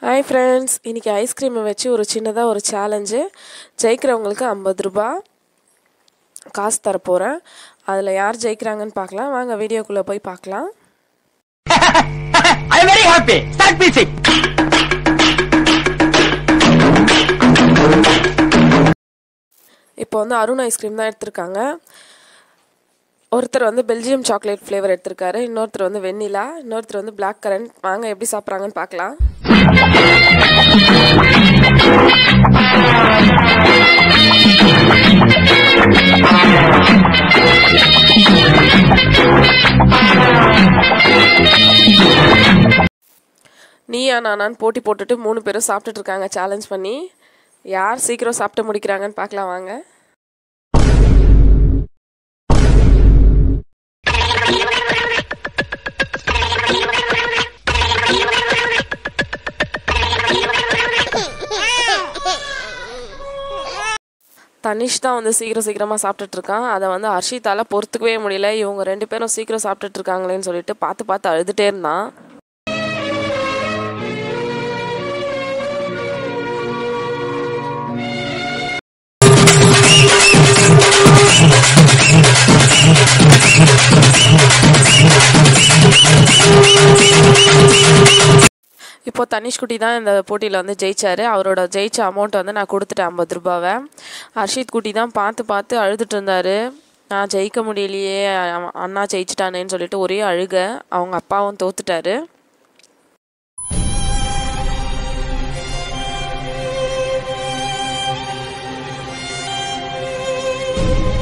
Hi friends இன்றைக்கி ஐஸ்கிரீமை வச்சு ஒரு சின்னதாக ஒரு சேலஞ்சு ஜெயிக்கிறவங்களுக்கு ஐம்பது ரூபா காசு தரப்போகிறேன் அதில் யார் ஜெயிக்கிறாங்கன்னு பார்க்கலாம் வாங்க வீடியோக்குள்ளே போய் பார்க்கலாம் I am very happy. Start music. இப்போ வந்து அருண் ஐஸ்கிரீம் தான் எடுத்திருக்காங்க ஒருத்தர் வந்து பெல்ஜியம் சாக்லேட் ஃப்ளேவர் எடுத்திருக்காரு இன்னொருத்தர் வந்து வெண்ணிலா இன்னொருத்தர் வந்து பிளாக் கரண்ட் வாங்க எப்படி சாப்பிட்றாங்கன்னு பார்க்கலாம் நீயா நானான்னு போட்டி போட்டுட்டு மூணு பேரும் சாப்பிட்டுட்டு இருக்காங்க சேலஞ்ச் பண்ணி யார் சீக்கிரம் சாப்பிட்டு முடிக்கிறாங்கன்னு பார்க்கலாம் வாங்க தனிஷ் தான் வந்து சீக்கிரம் சீக்கிரமாக சாப்பிட்டுட்டு இருக்கான் அதை வந்து ஹர்ஷித்தால பொறுத்துக்கவே முடியல இவங்க ரெண்டு பேரும் சீக்கிரம் சாப்பிட்டுட்டு இருக்காங்களேன்னு சொல்லிட்டு பார்த்து பார்த்து அழுதுட்டே இருந்தான் இப்போ தனிஷ்குட்டி தான் இந்த போட்டியில் வந்து ஜெயிச்சாரு அவரோட ஜெயிச்ச அமௌண்ட் வந்து நான் கொடுத்துட்டேன் ஐம்பது ரூபாவை ஹர்ஷித் குட்டி தான் பார்த்து பார்த்து அழுதுட்டு இருந்தாரு நான் ஜெயிக்க முடியலையே அவன் அண்ணா ஜெயிச்சிட்டானேன்னு சொல்லிட்டு ஒரே அழுக அவங்க அப்பாவும் தோத்துட்டாரு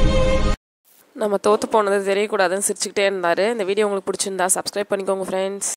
நம்ம தோத்து போனது தெரியக்கூடாதுன்னு சிரிச்சுக்கிட்டே இருந்தார் இந்த வீடியோ உங்களுக்கு பிடிச்சிருந்தா சப்ஸ்கிரைப் பண்ணிக்கோங்க ஃப்ரெண்ட்ஸ்